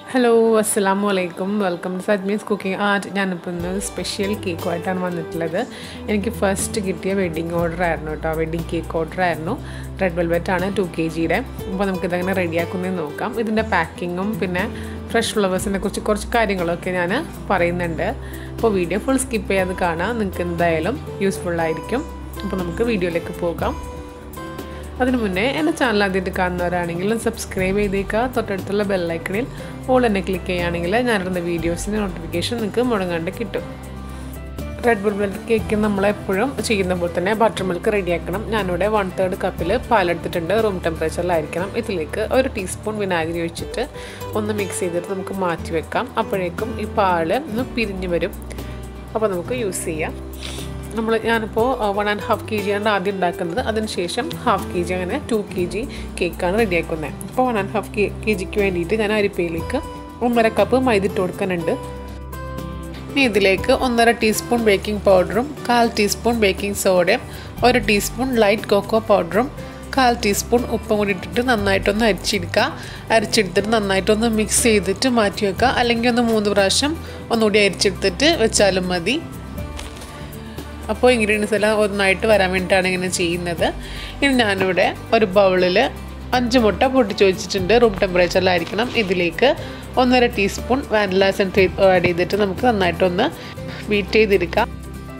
hello അസ്സാം വലൈക്കും welcome to Sajmi's cooking art ഞാനിപ്പോൾ ഇന്ന് സ്പെഷ്യൽ കേക്കുമായിട്ടാണ് വന്നിട്ടുള്ളത് എനിക്ക് ഫസ്റ്റ് കിട്ടിയ വെഡ്ഡിങ് ഓർഡർ ആയിരുന്നു കേട്ടോ വെഡ്ഡിങ് കേക്ക് ഓർഡർ ആയിരുന്നു റെഡ് വെൽവെറ്റ് ആണ് ടു കെ ജിയുടെ അപ്പോൾ നമുക്കിതങ്ങനെ റെഡിയാക്കുന്നതെന്ന് നോക്കാം ഇതിൻ്റെ പാക്കിങ്ങും പിന്നെ ഫ്രഷ് ഫ്ലവേഴ്സിനെ കുറിച്ച് കുറച്ച് കാര്യങ്ങളൊക്കെ ഞാൻ പറയുന്നുണ്ട് അപ്പോൾ വീഡിയോ ഫുൾ സ്കിപ്പ് ചെയ്യാതെ കാണാം നിങ്ങൾക്ക് എന്തായാലും യൂസ്ഫുൾ ആയിരിക്കും അപ്പോൾ നമുക്ക് വീഡിയോയിലേക്ക് പോകാം അതിനു മുന്നേ എൻ്റെ ചാനൽ ആദ്യമായിട്ട് കാണുന്നവരാണെങ്കിൽ സബ്സ്ക്രൈബ് ചെയ്തേക്കുക തൊട്ടടുത്തുള്ള ബെല്ലൈക്കണിൽ ഓൾ എന്നെ ക്ലിക്ക് ചെയ്യുകയാണെങ്കിൽ ഞാനിടുന്ന വീഡിയോസിൻ്റെ നോട്ടിഫിക്കേഷൻ നിങ്ങൾക്ക് മുടങ്ങാണ്ട് കിട്ടും റെഡ് വെൽവെറ്റ് കേക്ക് നമ്മളെപ്പോഴും ചെയ്യുന്ന പോലെ തന്നെ ബട്ടർ മിൽക്ക് റെഡിയാക്കണം ഞാനിവിടെ വൺ തേർഡ് കപ്പിൽ പാലെടുത്തിട്ടുണ്ട് റൂം ടെമ്പറേച്ചറിലായിരിക്കണം ഇതിലേക്ക് ഒരു ടീസ്പൂൺ വിനാഗിരി ഒഴിച്ചിട്ട് ഒന്ന് മിക്സ് ചെയ്തിട്ട് നമുക്ക് മാറ്റി വെക്കാം അപ്പോഴേക്കും ഈ പാല് ഒന്ന് പിരിഞ്ഞ് വരും അപ്പോൾ നമുക്ക് യൂസ് ചെയ്യാം നമ്മൾ ഞാനിപ്പോൾ വൺ ആൻഡ് ഹാഫ് കെ ജിയാണ് ആദ്യം ഉണ്ടാക്കുന്നത് അതിനുശേഷം ഹാഫ് കെ ജി അങ്ങനെ ടു കെ ജി കേക്കാണ് റെഡിയാക്കുന്നത് അപ്പോൾ വൺ ആൻഡ് ഹാഫ് കെ ജിക്ക് വേണ്ടിയിട്ട് ഞാൻ അരിപ്പയിലേക്ക് ഒന്നര കപ്പ് മൈദ ഇട്ട് കൊടുക്കുന്നുണ്ട് ഇനി ഇതിലേക്ക് ഒന്നര ടീസ്പൂൺ ബേക്കിംഗ് പൗഡറും കാൽ ടീസ്പൂൺ ബേക്കിംഗ് സോഡയും ഒരു ടീസ്പൂൺ ലൈറ്റ് കോക്കോ പൗഡറും കാൽ ടീസ്പൂൺ ഉപ്പും കൂടി ഇട്ടിട്ട് നന്നായിട്ടൊന്ന് അരിച്ചെടുക്കുക അരിച്ചെടുത്തിട്ട് നന്നായിട്ടൊന്ന് മിക്സ് ചെയ്തിട്ട് മാറ്റി വെക്കുക അല്ലെങ്കിൽ ഒന്ന് മൂന്ന് പ്രാവശ്യം ഒന്നുകൂടി അരിച്ചെടുത്തിട്ട് വെച്ചാലും മതി അപ്പോൾ ഇൻഗ്രീഡിയൻസ് എല്ലാം ഒന്നായിട്ട് വരാൻ വേണ്ടിയിട്ടാണ് ഇങ്ങനെ ചെയ്യുന്നത് ഇനി ഞാനിവിടെ ഒരു ബൗളിൽ അഞ്ച് മുട്ട പൊട്ടിച്ച് വെച്ചിട്ടുണ്ട് റൂം ടെമ്പറേച്ചറിലായിരിക്കണം ഇതിലേക്ക് ഒന്നര ടീസ്പൂൺ വാനില എസൻസ് ആഡ് ചെയ്തിട്ട് നമുക്ക് നന്നായിട്ടൊന്ന് ബീറ്റ് ചെയ്തെടുക്കാം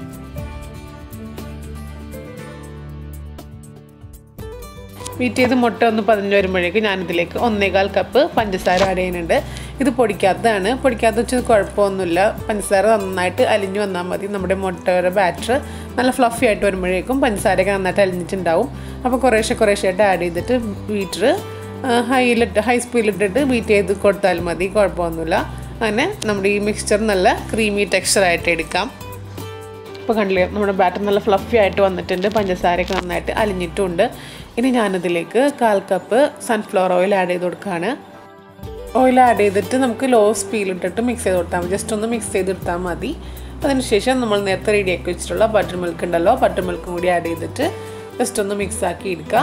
ബീറ്റ് ചെയ്ത് മുട്ട ഒന്ന് പതിഞ്ഞ് വരുമ്പോഴേക്കും ഞാനിതിലേക്ക് ഒന്നേകാൽ കപ്പ് പഞ്ചസാര ആഡ് ചെയ്യുന്നുണ്ട് ഇത് പൊടിക്കാത്തതാണ് പൊടിക്കാത്ത വെച്ചാൽ കുഴപ്പമൊന്നുമില്ല പഞ്ചസാര നന്നായിട്ട് അലിഞ്ഞു വന്നാൽ മതി നമ്മുടെ മുട്ടയുടെ ബാറ്റർ നല്ല ഫ്ലഫി ആയിട്ട് വരുമ്പോഴേക്കും പഞ്ചസാരയൊക്കെ നന്നായിട്ട് അലിഞ്ഞിട്ടുണ്ടാവും അപ്പോൾ കുറേശ്ശെ കുറേശ്ശെ ആയിട്ട് ആഡ് ചെയ്തിട്ട് ബീറ്റർ ഹൈയിലിട്ട് ഹൈ സ്പീഡിലിട്ടിട്ട് ബീറ്റ് ചെയ്ത് കൊടുത്താൽ മതി കുഴപ്പമൊന്നുമില്ല അങ്ങനെ നമ്മുടെ ഈ മിക്സ്ചർ നല്ല ക്രീമി ടെക്സ്ചറായിട്ട് എടുക്കാം ഇപ്പോൾ കണ്ടില്ലേ നമ്മുടെ ബാറ്റർ നല്ല ഫ്ലഫി ആയിട്ട് വന്നിട്ടുണ്ട് പഞ്ചസാരയൊക്കെ നന്നായിട്ട് അലിഞ്ഞിട്ടുമുണ്ട് ഇനി ഞാനതിലേക്ക് കാൽ കപ്പ് സൺഫ്ലവർ ഓയിൽ ആഡ് ചെയ്ത് കൊടുക്കുകയാണ് ഓയിൽ ആഡ് ചെയ്തിട്ട് നമുക്ക് ലോ സ്പീഡിലിട്ടിട്ട് മിക്സ് ചെയ്ത് കൊടുത്താൽ മതി ജസ്റ്റ് ഒന്ന് മിക്സ് ചെയ്തെടുത്താൽ മതി അതിനുശേഷം നമ്മൾ നേരത്തെ റെഡിയാക്കി വെച്ചിട്ടുള്ള ബട്ടർ മിൽക്ക് ഉണ്ടല്ലോ ബട്ടർ മിൽക്കും കൂടി ആഡ് ചെയ്തിട്ട് ജസ്റ്റ് ഒന്ന് മിക്സ് ആക്കി എടുക്കുക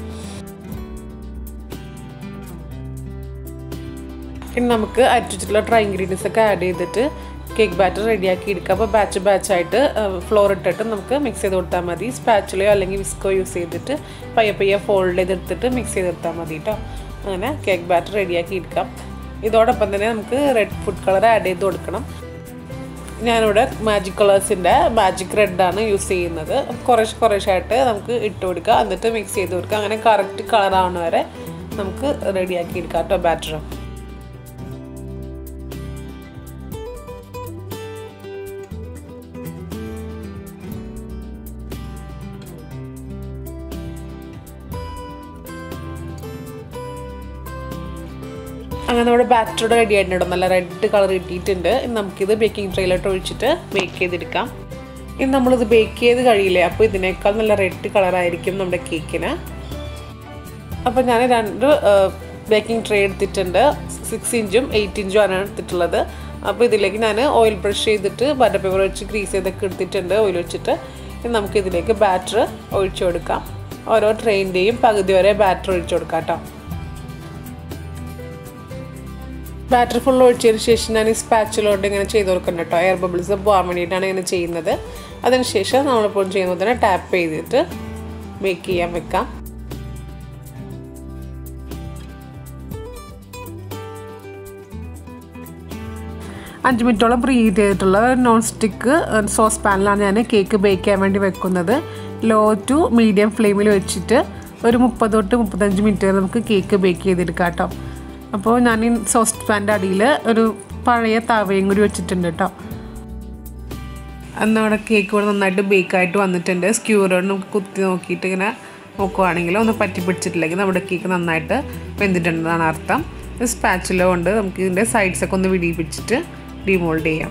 ഇനി നമുക്ക് അരിച്ചിട്ടുള്ള ഡ്രൈ ഇൻഗ്രീഡിയൻസ് ഒക്കെ ആഡ് ചെയ്തിട്ട് കേക്ക് ബാറ്റർ റെഡിയാക്കി എടുക്കുക അപ്പോൾ ബാച്ച് ബാച്ചായിട്ട് ഫ്ലോർ ഇട്ടിട്ട് നമുക്ക് മിക്സ് ചെയ്ത് കൊടുത്താൽ മതി സ്പാച്ചിലയോ അല്ലെങ്കിൽ വിസ്കോ യൂസ് ചെയ്തിട്ട് പയ്യെ പയ്യെ ഫോൾഡ് ചെയ്തെടുത്തിട്ട് മിക്സ് ചെയ്തെടുത്താൽ മതി കേട്ടോ അങ്ങനെ കേക്ക് ബാറ്റർ റെഡിയാക്കി എടുക്കാം ഇതോടൊപ്പം തന്നെ നമുക്ക് റെഡ് ഫുഡ് കളർ ആഡ് ചെയ്ത് കൊടുക്കണം ഞാനിവിടെ മാജിക് കളേഴ്സിൻ്റെ മാജിക് റെഡാണ് യൂസ് ചെയ്യുന്നത് കുറേശ്ശെ കുറേശ്ശായിട്ട് നമുക്ക് ഇട്ട് കൊടുക്കുക എന്നിട്ട് മിക്സ് ചെയ്ത് കൊടുക്കുക അങ്ങനെ കറക്റ്റ് കളറാവുന്ന വരെ നമുക്ക് റെഡിയാക്കി എടുക്കാം കേട്ടോ ബാറ്റർ അങ്ങനെ നമ്മുടെ ബാറ്ററോട് റെഡി ആയിട്ടുണ്ട് നല്ല റെഡ് കളർ കിട്ടിയിട്ടുണ്ട് ഇനി നമുക്കിത് ബേക്കിംഗ് ട്രെയിലോട്ട് ഒഴിച്ചിട്ട് ബേക്ക് ചെയ്തെടുക്കാം ഇനി നമ്മളിത് ബേക്ക് ചെയ്ത് കഴിയില്ലേ അപ്പോൾ ഇതിനേക്കാൾ നല്ല റെഡ് കളറായിരിക്കും നമ്മുടെ കേക്കിന് അപ്പോൾ ഞാൻ രണ്ട് ബേക്കിംഗ് ട്രേ എടുത്തിട്ടുണ്ട് സിക്സ് ഇഞ്ചും എയ്റ്റ് ഇഞ്ചും ആണ് എടുത്തിട്ടുള്ളത് അപ്പോൾ ഇതിലേക്ക് ഞാൻ ഓയിൽ ബ്രഷ് ചെയ്തിട്ട് ബട്ടർ പേപ്പർ വെച്ച് ഗ്രീസ് ചെയ്തൊക്കെ എടുത്തിട്ടുണ്ട് ഓയിൽ വെച്ചിട്ട് ഇനി നമുക്ക് ഇതിലേക്ക് ബാറ്റർ ഒഴിച്ചു കൊടുക്കാം ഓരോ ട്രെയിനിൻ്റെയും പകുതി വരെ ബാറ്റർ ഒഴിച്ചു കൊടുക്കാം കേട്ടോ ബാറ്റർ ഫുൾ ഒഴിച്ചതിന് ശേഷം ഞാൻ ഈ സ്പാച്ചിലോട്ട് ഇങ്ങനെ ചെയ്ത് കൊടുക്കണം കേട്ടോ എയർ ബബിൾസ് പോകാൻ വേണ്ടിയിട്ടാണ് ഇങ്ങനെ ചെയ്യുന്നത് അതിനുശേഷം നമ്മളിപ്പോൾ ചെയ്യുമ്പോൾ തന്നെ ടാപ്പ് ചെയ്തിട്ട് ബേക്ക് ചെയ്യാൻ വെക്കാം അഞ്ച് മിനിറ്റോളം പ്രീ ഹീറ്റ് ചെയ്തിട്ടുള്ള നോൺ സ്റ്റിക്ക് സോസ് പാനിലാണ് ഞാൻ കേക്ക് ബേക്ക് ചെയ്യാൻ വേണ്ടി വെക്കുന്നത് ലോ ടു മീഡിയം ഫ്ലെയിമിൽ വെച്ചിട്ട് ഒരു മുപ്പത് തൊട്ട് മുപ്പത്തഞ്ച് മിനിറ്റ് വരെ നമുക്ക് കേക്ക് ബേക്ക് ചെയ്തെടുക്കാം കേട്ടോ അപ്പോൾ ഞാൻ ഈ സോസ് പാൻ്റെ അടിയിൽ ഒരു പഴയ തവയും കൂടി വെച്ചിട്ടുണ്ട് കേട്ടോ അന്ന് അവിടെ കേക്ക് കൂടെ നന്നായിട്ട് ബേക്കായിട്ട് വന്നിട്ടുണ്ട് സ്ക്യൂറോട് നമുക്ക് കുത്തി നോക്കിയിട്ട് ഇങ്ങനെ നോക്കുവാണെങ്കിൽ ഒന്ന് പറ്റി പിടിച്ചിട്ടില്ലെങ്കിൽ നമ്മുടെ കേക്ക് നന്നായിട്ട് വെന്തിട്ടുണ്ടെന്നാണ് അർത്ഥം സ്പാച്ചില കൊണ്ട് നമുക്ക് ഇതിൻ്റെ സൈഡ്സൊക്കെ ഒന്ന് വിടിപ്പിച്ചിട്ട് ഡിമോൾഡ് ചെയ്യാം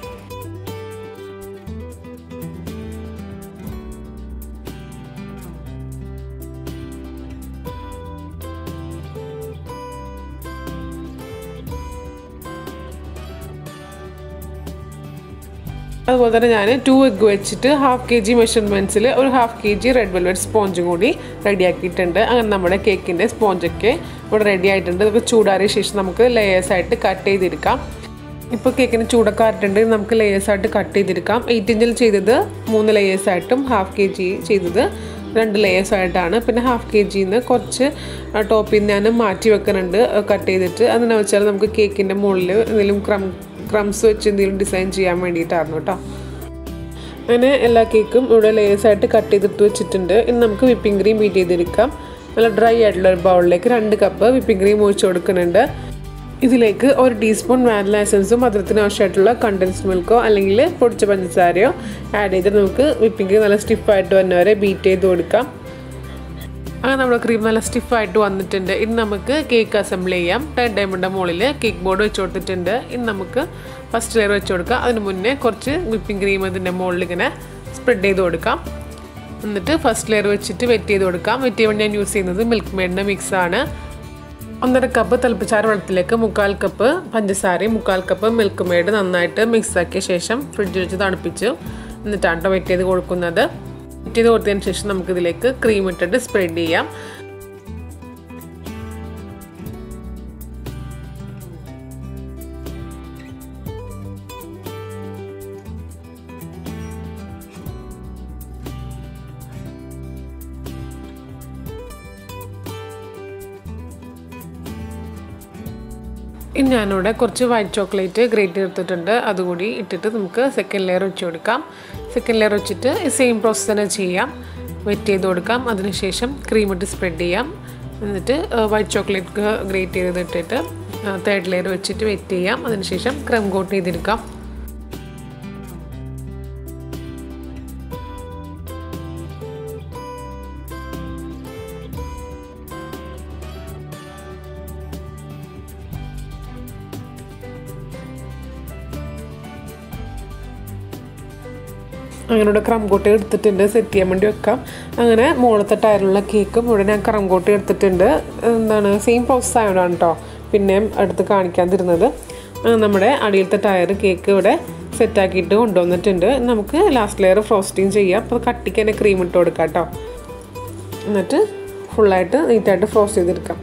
അതുപോലെ തന്നെ ഞാൻ ടു എഗ് വെച്ചിട്ട് ഹാഫ് കെ ജി മെഷർമെൻറ്റ്സിൽ ഒരു half K G red velvet സ്പോഞ്ചും കൂടി റെഡിയാക്കിയിട്ടുണ്ട് അങ്ങനെ നമ്മുടെ കേക്കിൻ്റെ സ്പോഞ്ചൊക്കെ ഇവിടെ റെഡി ആയിട്ടുണ്ട് നമുക്ക് ചൂടാറിയ ശേഷം നമുക്ക് ലെയേഴ്സ് ആയിട്ട് കട്ട് ചെയ്തെടുക്കാം ഇപ്പോൾ കേക്കിന് ചൂടൊക്കെ ആയിട്ടുണ്ട് നമുക്ക് ലെയേഴ്സ് ആയിട്ട് കട്ട് ചെയ്തെടുക്കാം എയ്റ്റ് ഇഞ്ചിൽ ചെയ്തത് മൂന്ന് ലെയേഴ്സ് ആയിട്ടും ഹാഫ് കെ ജി ചെയ്തത് രണ്ട് ലെയേഴ്സ് ആയിട്ടാണ് പിന്നെ ഹാഫ് കെ ജിന്ന് കുറച്ച് ടോപ്പിൽ നിന്ന് ഞാൻ മാറ്റി വെക്കുന്നുണ്ട് കട്ട് ചെയ്തിട്ട് അതെന്ന് വെച്ചാൽ നമുക്ക് കേക്കിൻ്റെ മുകളിൽ എന്തെങ്കിലും ക്രം ക്രംസ് വെച്ച് എന്തെങ്കിലും ഡിസൈൻ ചെയ്യാൻ വേണ്ടിയിട്ടായിരുന്നു കേട്ടോ അങ്ങനെ എല്ലാ കേക്കും ഇവിടെ ലേയേഴ്സ് ആയിട്ട് കട്ട് ചെയ്തിട്ട് വെച്ചിട്ടുണ്ട് ഇനി നമുക്ക് വിപ്പിംഗ് ക്രീം ബീറ്റ് ചെയ്തെടുക്കാം നല്ല ഡ്രൈ ആയിട്ടുള്ള ഒരു ബൗളിലേക്ക് രണ്ട് കപ്പ് വിപ്പിംഗ് ക്രീം ഒഴിച്ച് കൊടുക്കുന്നുണ്ട് ഇതിലേക്ക് ഒരു ടീസ്പൂൺ വാനില എസൻസും മധുരത്തിന് ആവശ്യമായിട്ടുള്ള കണ്ടൻസ്ഡ് മിൽക്കോ അല്ലെങ്കിൽ പൊടിച്ച പഞ്ചസാരയോ ആഡ് ചെയ്ത് നമുക്ക് വിപ്പിംഗ് ക്രീം നല്ല സ്റ്റിഫായിട്ട് വന്നവരെ ബീറ്റ് ചെയ്ത് കൊടുക്കാം അങ്ങനെ നമ്മുടെ ക്രീം നല്ല സ്റ്റിഫായിട്ട് വന്നിട്ടുണ്ട് ഇനി നമുക്ക് കേക്ക് അസംബിൾ ചെയ്യാം ടെൻ ഡയമണ്ടിൻ്റെ മുകളിൽ കേക്ക് ബോർഡ് വെച്ച് കൊടുത്തിട്ടുണ്ട് ഇനി നമുക്ക് ഫസ്റ്റ് ലെയർ വെച്ച് കൊടുക്കാം അതിന് മുന്നേ കുറച്ച് വിപ്പിംഗ് ക്രീം ഇതിൻ്റെ മുകളിൽ ഇങ്ങനെ സ്പ്രെഡ് ചെയ്ത് കൊടുക്കാം എന്നിട്ട് ഫസ്റ്റ് ലെയർ വെച്ചിട്ട് വെറ്റ് ചെയ്ത് കൊടുക്കാം വെറ്റ് ചെയ്യാൻ ഞാൻ യൂസ് ചെയ്യുന്നത് മിൽക്ക് മെയ്ഡിൻ്റെ മിക്സാണ് ഒന്നര കപ്പ് തിളപ്പിച്ചാറ് വെള്ളത്തിലേക്ക് മുക്കാൽ കപ്പ് പഞ്ചസാരയും മുക്കാൽ കപ്പ് മിൽക്ക് മെയ്ഡ് നന്നായിട്ട് മിക്സ് ആക്കിയ ശേഷം ഫ്രിഡ്ജിൽ വെച്ച് തണുപ്പിച്ചു എന്നിട്ടാണ് കേട്ടോ വെറ്റ് ചെയ്ത് കൊടുക്കുന്നത് വെറ്റ് ചെയ്ത് കൊടുത്തതിന് ശേഷം നമുക്കിതിലേക്ക് ക്രീം ഇട്ടിട്ട് സ്പ്രെഡ് ചെയ്യാം ഇനി ഞാനിവിടെ കുറച്ച് വൈറ്റ് ചോക്ലേറ്റ് ഗ്രേറ്റ് എടുത്തിട്ടുണ്ട് അതുകൂടി ഇട്ടിട്ട് നമുക്ക് സെക്കൻഡ് ലെയർ വെച്ച് കൊടുക്കാം സെക്കൻഡ് ലെയർ വെച്ചിട്ട് സെയിം പ്രോസസ്സ് തന്നെ ചെയ്യാം വെറ്റ് ചെയ്ത് കൊടുക്കാം അതിനുശേഷം ക്രീം ഇട്ട് സ്പ്രെഡ് ചെയ്യാം എന്നിട്ട് വൈറ്റ് ചോക്ലേറ്റ് ഗ്രേറ്റ് ചെയ്ത് ഇട്ടിട്ട് തേർഡ് ലെയർ വെച്ചിട്ട് വെറ്റ് ചെയ്യാം അതിനുശേഷം ക്രം കോട്ട് ചെയ്തെടുക്കാം അങ്ങനെ ഇവിടെ ക്രം കോട്ട് എടുത്തിട്ടുണ്ട് സെറ്റ് ചെയ്യാൻ വേണ്ടി വെക്കാം അങ്ങനെ മുകളത്തെ ടയറിലുള്ള കേക്കും ഇവിടെ ഞാൻ ക്രം കോട്ട് എടുത്തിട്ടുണ്ട് എന്താണ് സെയിം പ്രോസസ് ആയതുകൊണ്ടാണ് കേട്ടോ പിന്നെയും എടുത്ത് കാണിക്കാതിരുന്നത് നമ്മുടെ അടിയിലത്തെ ടയർ കേക്ക് ഇവിടെ സെറ്റാക്കിയിട്ട് കൊണ്ടുവന്നിട്ടുണ്ട് നമുക്ക് ലാസ്റ്റ് ലെയർ ഫ്രോസ്റ്റിങ് ചെയ്യാം അപ്പോൾ കട്ടിക്ക് തന്നെ ക്രീം ഇട്ട് കൊടുക്കാം കേട്ടോ എന്നിട്ട് ഫുള്ളായിട്ട് നീറ്റായിട്ട് ഫ്രോസ്റ്റ് ചെയ്തെടുക്കാം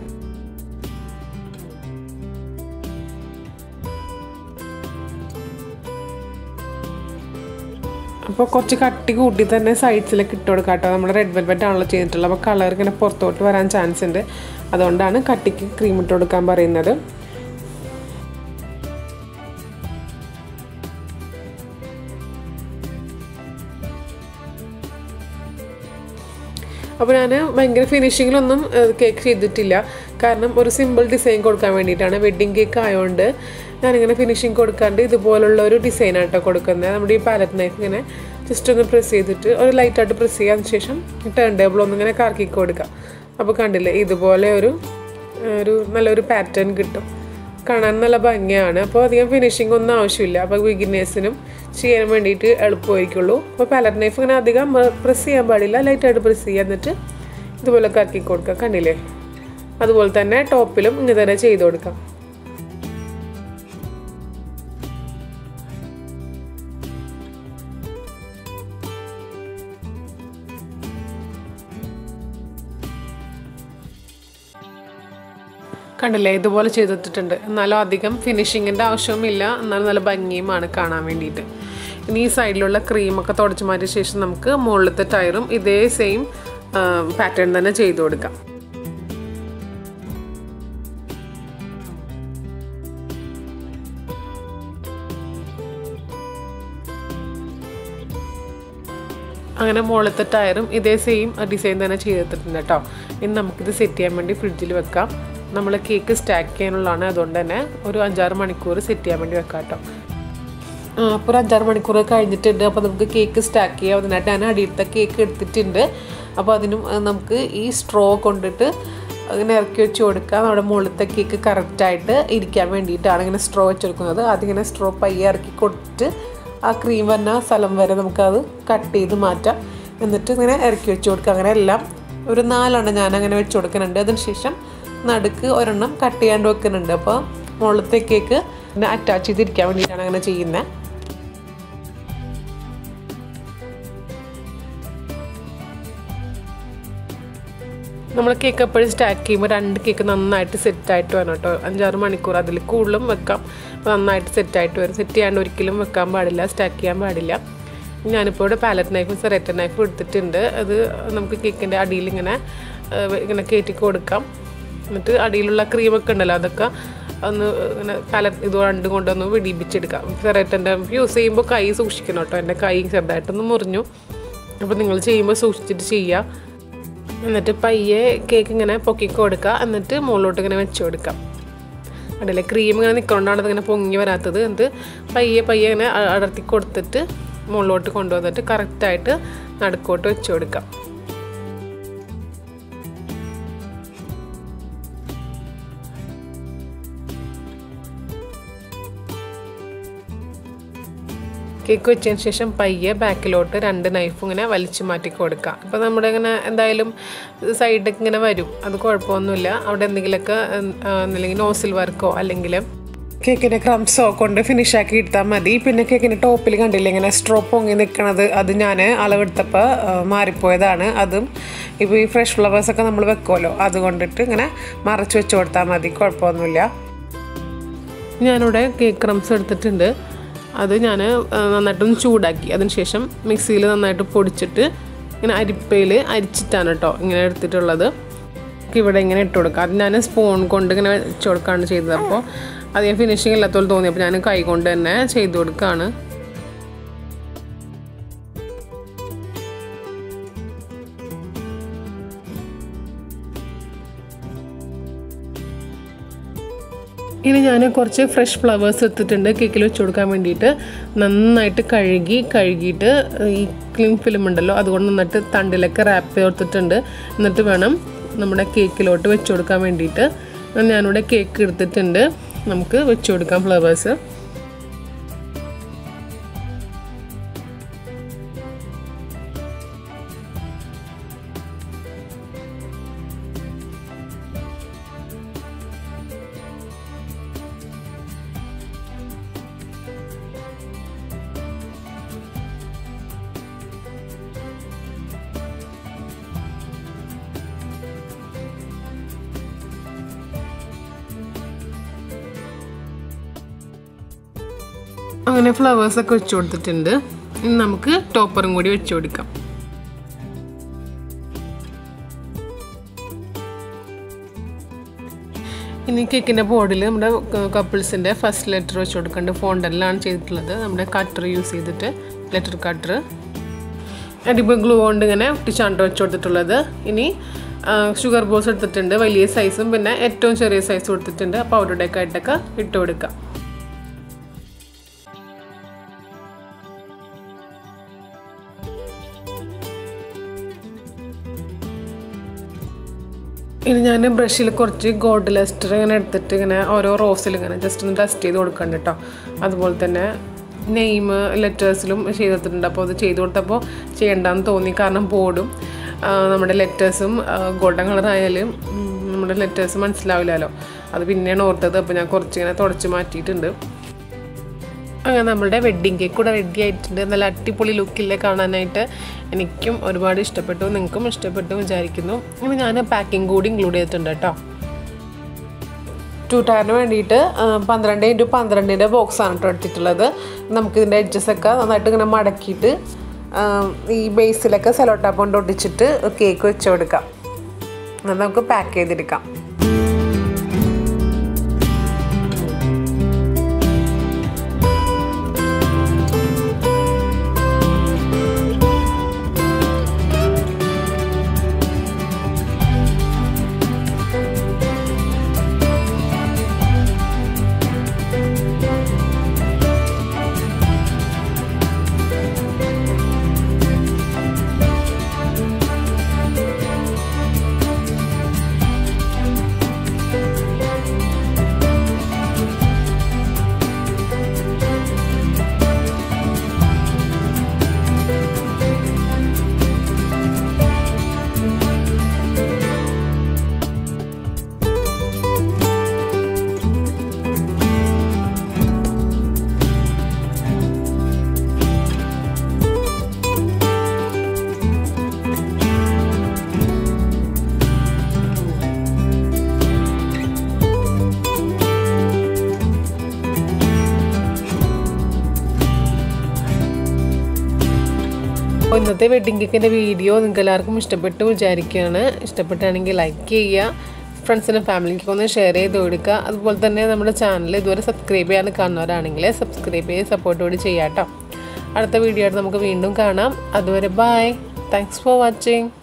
അപ്പോൾ കുറച്ച് കട്ടി കൂട്ടി തന്നെ സൈഡ്സിലേക്ക് ഇട്ട് കൊടുക്കാം കേട്ടോ നമ്മൾ റെഡ് വെൽവെറ്റ് ആണല്ലോ ചെയ്തിട്ടുള്ളത് അപ്പോൾ കളർ ഇങ്ങനെ പുറത്തോട്ട് വരാൻ ചാൻസ് ഉണ്ട് അതുകൊണ്ടാണ് കട്ടിക്ക് ക്രീം ഇട്ട് കൊടുക്കാൻ പറയുന്നത് അപ്പോൾ ഞാൻ ഭയങ്കര ഫിനിഷിങ്ങിലൊന്നും കേക്ക് ചെയ്തിട്ടില്ല കാരണം ഒരു സിമ്പിൾ ഡിസൈൻ കൊടുക്കാൻ വേണ്ടിയിട്ടാണ് വെഡ്ഡിങ് കേക്ക് ആയതുകൊണ്ട് ഞാനിങ്ങനെ ഫിനിഷിങ് കൊടുക്കാണ്ട് ഇതുപോലുള്ള ഒരു ഡിസൈനായിട്ടോ കൊടുക്കുന്നത് നമ്മുടെ ഈ പാലറ്റ് നൈഫ് ഇങ്ങനെ ജസ്റ്റ് ഒന്ന് പ്രസ് ചെയ്തിട്ട് ഒരു ലൈറ്റായിട്ട് പ്രസ് ചെയ്യാൻ ശേഷം ടേൺ ടേബിൾ ഒന്നിങ്ങനെ കറക്കി കൊടുക്കുക അപ്പോൾ കണ്ടില്ലേ ഇതുപോലെ ഒരു ഒരു നല്ലൊരു പാറ്റേൺ കിട്ടും കാണാൻ നല്ല ഭംഗിയാണ് അപ്പോൾ അധികം ഫിനിഷിംഗ് ഒന്നും ആവശ്യമില്ല അപ്പോൾ ബിഗിനേഴ്സിനും ചെയ്യാൻ വേണ്ടിയിട്ട് എളുപ്പമായിരിക്കുള്ളൂ അപ്പോൾ പാലറ്റ് നൈഫ് ഇങ്ങനെ അധികം പ്രസ് ചെയ്യാൻ പാടില്ല ലൈറ്റായിട്ട് പ്രസ് ചെയ്യുക എന്നിട്ട് ഇതുപോലെ കറക്കി കൊടുക്കുക കണ്ടില്ലേ അതുപോലെ തന്നെ ടോപ്പിലും ഇങ്ങനെ തന്നെ ചെയ്ത് കൊടുക്കാം കണ്ടില്ലേ ഇതുപോലെ ചെയ്തിട്ടുണ്ട് എന്നാലും അധികം ഫിനിഷിങ്ങിൻ്റെ ആവശ്യവുമില്ല എന്നാലും നല്ല ഭംഗിയുമാണ് കാണാൻ വേണ്ടിയിട്ട് ഇനി ഈ സൈഡിലുള്ള ക്രീമൊക്കെ തുടച്ച് മാറ്റിയ ശേഷം നമുക്ക് മുകളിലത്തെ ടയറും ഇതേ സെയിം പാറ്റേൺ തന്നെ ചെയ്ത് കൊടുക്കാം അങ്ങനെ മുകളിലത്തെ ടയറും ഇതേ സെയിം ഡിസൈൻ തന്നെ ചെയ്തിട്ടുണ്ട് കേട്ടോ ഇനി നമുക്കിത് സെറ്റ് ചെയ്യാൻ വേണ്ടി ഫ്രിഡ്ജിൽ വെക്കാം നമ്മൾ കേക്ക് സ്റ്റാക്ക് ചെയ്യാനുള്ളതാണ് അതുകൊണ്ട് തന്നെ ഒരു അഞ്ചാറ് മണിക്കൂർ സെറ്റ് ചെയ്യാൻ വേണ്ടി വെക്കാം കേട്ടോ അപ്പോൾ ഒരു അഞ്ചാറ് മണിക്കൂർ കഴിഞ്ഞിട്ടുണ്ട് അപ്പോൾ നമുക്ക് കേക്ക് സ്റ്റാക്ക് ചെയ്യാം അതിനായിട്ട് ഞാൻ അടിയിലത്തെ കേക്ക് എടുത്തിട്ടുണ്ട് അപ്പോൾ അതിനും നമുക്ക് ഈ സ്ട്രോ കൊണ്ടിട്ട് അങ്ങനെ ഇറക്കി വെച്ച് കൊടുക്കാം നമ്മുടെ മുകളിലത്തെ കേക്ക് കറക്റ്റായിട്ട് ഇരിക്കാൻ വേണ്ടിയിട്ടാണ് ഇങ്ങനെ സ്ട്രോ വെച്ച് കൊടുക്കുന്നത് അതിങ്ങനെ സ്ട്രോ പയ്യെ ഇറക്കി കൊടുത്തിട്ട് ആ ക്രീം വരുന്ന സ്ഥലം വരെ നമുക്കത് കട്ട് ചെയ്ത് മാറ്റാം എന്നിട്ട് ഇങ്ങനെ ഇറക്കി വെച്ച് കൊടുക്കുക അങ്ങനെ എല്ലാം ഒരു നാലെണ്ണം ഞാൻ അങ്ങനെ വെച്ച് കൊടുക്കുന്നുണ്ട് അതിന് ശേഷം നടുക്ക് ഒരെണ്ണം കട്ട് ചെയ്യാണ്ട് വെക്കുന്നുണ്ട് അപ്പോൾ മുകളിലത്തെ കേക്ക് അറ്റാച്ച് ചെയ്തിരിക്കാൻ വേണ്ടിയിട്ടാണ് അങ്ങനെ ചെയ്യുന്നത് നമ്മൾ കേക്ക് എപ്പോഴും സ്റ്റാക്ക് ചെയ്യുമ്പോൾ രണ്ട് കേക്ക് നന്നായിട്ട് സെറ്റായിട്ട് വരണം കേട്ടോ അഞ്ചാറ് മണിക്കൂർ അതിൽ കൂടുതലും വെക്കാം അപ്പോൾ നന്നായിട്ട് സെറ്റായിട്ട് വരും സെറ്റ് ചെയ്യാണ്ട് ഒരിക്കലും വെക്കാൻ പാടില്ല സ്റ്റാക്ക് ചെയ്യാൻ പാടില്ല ഞാനിപ്പോൾ ഇവിടെ പാലറ്റ് നൈഫും സെറേറ്റർ നൈഫും എടുത്തിട്ടുണ്ട് അത് നമുക്ക് കേക്കിൻ്റെ അടിയിൽ ഇങ്ങനെ ഏഹ്, ഇങ്ങനെ കയറ്റി കൊടുക്കാം എന്നിട്ട് അടിയിലുള്ള ക്രീമൊക്കെ ഉണ്ടല്ലോ അതൊക്കെ ഒന്ന് ഇങ്ങനെ പാലറ്റ് ഇത് രണ്ടും കൊണ്ടൊന്ന് വിടിപ്പിച്ചെടുക്കാം സെറേറ്റൻ്റെ യൂസ് ചെയ്യുമ്പോൾ കൈ സൂക്ഷിക്കണം കേട്ടോ എൻ്റെ കൈ ചെറുതായിട്ടൊന്ന് മുറിഞ്ഞു അപ്പോൾ നിങ്ങൾ ചെയ്യുമ്പോൾ സൂക്ഷിച്ചിട്ട് ചെയ്യുക എന്നിട്ട് പയ്യെ കേക്ക് ഇങ്ങനെ പൊക്കി കൊടുക്കുക എന്നിട്ട് മുകളിലോട്ട് ഇങ്ങനെ വെച്ച് കൊടുക്കാം അടിയിലെ ക്രീം ഇങ്ങനെ നിൽക്കൊണ്ടാണ് അതിങ്ങനെ പൊങ്ങി വരാത്തത് എന്നിട്ട് പയ്യെ പയ്യെ ഇങ്ങനെ അ- അടർത്തി കൊടുത്തിട്ട് മുകളിലോട്ട് കൊണ്ടുവന്നിട്ട് കറക്റ്റായിട്ട് നടുക്കോട്ട് വെച്ച് കൊടുക്കാം കേക്ക് വെച്ചതിന് ശേഷം പയ്യെ ബാക്കിലോട്ട് രണ്ട് നൈഫും ഇങ്ങനെ വലിച്ചു മാറ്റി കൊടുക്കാം അപ്പോൾ നമ്മുടെ ഇങ്ങനെ എന്തായാലും സൈഡൊക്കെ ഇങ്ങനെ വരും അത് കുഴപ്പമൊന്നുമില്ല അവിടെ എന്തെങ്കിലുമൊക്കെ അല്ലെങ്കിൽ നോസിൽ വർക്കോ അല്ലെങ്കിൽ കേക്കിൻ്റെ ക്രംസോ കൊണ്ട് ഫിനിഷ് ആക്കി എടുത്താൽ മതി പിന്നെ കേക്കിൻ്റെ ടോപ്പിൽ കണ്ടില്ലേ ഇങ്ങനെ സ്ട്രോ പൊങ്ങി നിൽക്കണത് അത് ഞാൻ അളവെടുത്തപ്പോൾ ആ, മാറിപ്പോയതാണ് അതും ഇപ്പോൾ ഈ ഫ്രഷ് ഫ്ലവേഴ്സൊക്കെ നമ്മൾ വെക്കുമല്ലോ അതുകൊണ്ടിട്ട് ഇങ്ങനെ മറച്ച് വെച്ച് കൊടുത്താൽ മതി കുഴപ്പമൊന്നുമില്ല ഞാനിവിടെ കേക്ക് ക്രംസ് എടുത്തിട്ടുണ്ട് അത് ഞാൻ നന്നായിട്ടൊന്ന് ചൂടാക്കി അതിനുശേഷം മിക്സിയിൽ നന്നായിട്ട് പൊടിച്ചിട്ട് ഇങ്ങനെ അരിപ്പയിൽ അരിച്ചിട്ടാണ് കേട്ടോ ഇങ്ങനെ എടുത്തിട്ടുള്ളത് ഇവിടെ ഇങ്ങനെ ഇട്ട് കൊടുക്കുക അത് ഞാൻ സ്പൂൺ കൊണ്ട് ഇങ്ങനെ വെച്ച് കൊടുക്കുകയാണ് ചെയ്തത് അപ്പോൾ അധികം ഫിനിഷിങ് ഇല്ലാത്തോളം തോന്നി അപ്പോൾ ഞാൻ കൈ കൊണ്ട് തന്നെ ചെയ്ത് കൊടുക്കുകയാണ് ഇനി ഞാൻ കുറച്ച് ഫ്രഷ് ഫ്ലവേഴ്സ് എടുത്തിട്ടുണ്ട് കേക്കിൽ വെച്ച് കൊടുക്കാൻ വേണ്ടിയിട്ട് നന്നായിട്ട് കഴുകി കഴുകിയിട്ട് ഈ ക്ലീൻ ഫിലിം ഉണ്ടല്ലോ അതുകൊണ്ട് നന്നായിട്ട് തണ്ടിലൊക്കെ റാപ്പ് ചെയ്ത് കൊടുത്തിട്ടുണ്ട് എന്നിട്ട് വേണം നമ്മുടെ കേക്കിലോട്ട് വെച്ച് കൊടുക്കാൻ വേണ്ടിയിട്ട് ഞാനിവിടെ കേക്ക് എടുത്തിട്ടുണ്ട് നമുക്ക് വെച്ച് കൊടുക്കാം ഫ്ലവേഴ്സ് അങ്ങനെ ഫ്ലവേഴ്സൊക്കെ വെച്ച് കൊടുത്തിട്ടുണ്ട് ഇനി നമുക്ക് ടോപ്പറും കൂടി വെച്ച് കൊടുക്കാം ഇനി കേക്കിൻ്റെ ബോർഡിൽ നമ്മുടെ കപ്പിൾസിൻ്റെ ഫസ്റ്റ് ലെറ്റർ വെച്ച് കൊടുക്കേണ്ടത് ഫോണ്ടലിലാണ് ചെയ്തിട്ടുള്ളത് നമ്മുടെ കട്ടർ യൂസ് ചെയ്തിട്ട് ലെറ്റർ കട്ടർ അടിപൊളി ഗ്ലൂ കൊണ്ട് ഇങ്ങനെ ഒട്ടിച്ചാണ്ട് വെച്ച് കൊടുത്തിട്ടുള്ളത് ഇനി ഷുഗർ ബോൾസ് എടുത്തിട്ടുണ്ട് വലിയ സൈസും പിന്നെ ഏറ്റവും ചെറിയ സൈസും എടുത്തിട്ടുണ്ട് അപ്പോൾ അവരുടെയൊക്കെ ആയിട്ടൊക്കെ ഇട്ട് കൊടുക്കാം ഇനി ഞാൻ ബ്രഷിൽ കുറച്ച് ഗോൾഡ് ലെസ്റ്റർ ഇങ്ങനെ എടുത്തിട്ട് ഇങ്ങനെ ഓരോ റോസിൽ ഇങ്ങനെ ജസ്റ്റ് ഒന്ന് ഡസ്റ്റ് ചെയ്ത് കൊടുക്കണ്ട കേട്ടോ അതുപോലെ തന്നെ നെയിം ലെറ്റേഴ്സിലും ചെയ്തിട്ടുണ്ട് അപ്പോൾ അത് ചെയ്ത് കൊടുത്തപ്പോൾ ചെയ്യണ്ടെന്ന് തോന്നി കാരണം ബോർഡും നമ്മുടെ ലെറ്റേഴ്സും ഗോൾഡൻ കളർ ആയാലും ഉം, നമ്മുടെ ലെറ്റേഴ്സ് മനസ്സിലാവില്ലല്ലോ അത് പിന്നെയാണ് ഓർത്തത് അപ്പോൾ ഞാൻ കുറച്ചിങ്ങനെ തുടച്ച് മാറ്റിയിട്ടുണ്ട് അങ്ങനെ നമ്മുടെ വെഡ്ഡിങ് കേക്ക് കൂടെ റെഡി ആയിട്ടുണ്ട് നല്ല അടിപൊളി ലുക്കില്ലേ കാണാനായിട്ട് എനിക്കും ഒരുപാട് ഇഷ്ടപ്പെട്ടു നിങ്ങൾക്കും ഇഷ്ടപ്പെട്ടു വിചാരിക്കുന്നു ഇനി ഞാൻ പാക്കിംഗ് കൂടി ഇൻക്ലൂഡ് ചെയ്തിട്ടുണ്ട് കേട്ടോ ടു ടയറിന് വേണ്ടിയിട്ട് ആ, പന്ത്രണ്ട് ഇൻറ്റു പന്ത്രണ്ടിൻ്റെ ബോക്സാണ് കേട്ടോ എടുത്തിട്ടുള്ളത് നമുക്കിതിൻ്റെ എഡ്ജസൊക്കെ നന്നായിട്ട് ഇങ്ങനെ മടക്കിയിട്ട് ആ, ഈ ബേസിലൊക്കെ സെലോ ടാപ്പ് കൊണ്ട് ഒട്ടിച്ചിട്ട് കേക്ക് വെച്ച് കൊടുക്കാം എന്നാൽ നമുക്ക് പാക്ക് ചെയ്തെടുക്കാം അപ്പോൾ ഇന്നത്തെ വെഡ്ഡിങ് കേക്കിൻ്റെ വീഡിയോ നിങ്ങൾക്ക് എല്ലാവർക്കും ഇഷ്ടപ്പെട്ടു വിചാരിക്കുകയാണ് ഇഷ്ടപ്പെട്ടാണെങ്കിൽ ലൈക്ക് ചെയ്യുക ഫ്രണ്ട്സിനും ഫാമിലിക്കൊക്കെ ഒന്ന് ഷെയർ ചെയ്ത് കൊടുക്കുക അതുപോലെ തന്നെ നമ്മുടെ ചാനൽ ഇതുവരെ സബ്സ്ക്രൈബ് ചെയ്യാൻ കാണുന്നവരാണെങ്കിൽ സബ്സ്ക്രൈബ് ചെയ്ത് സപ്പോർട്ട് കൂടി ചെയ്യാം കേട്ടോ അടുത്ത വീഡിയോ ആയിട്ട് നമുക്ക് വീണ്ടും കാണാം അതുവരെ ബായ് താങ്ക്സ് ഫോർ വാച്ചിങ്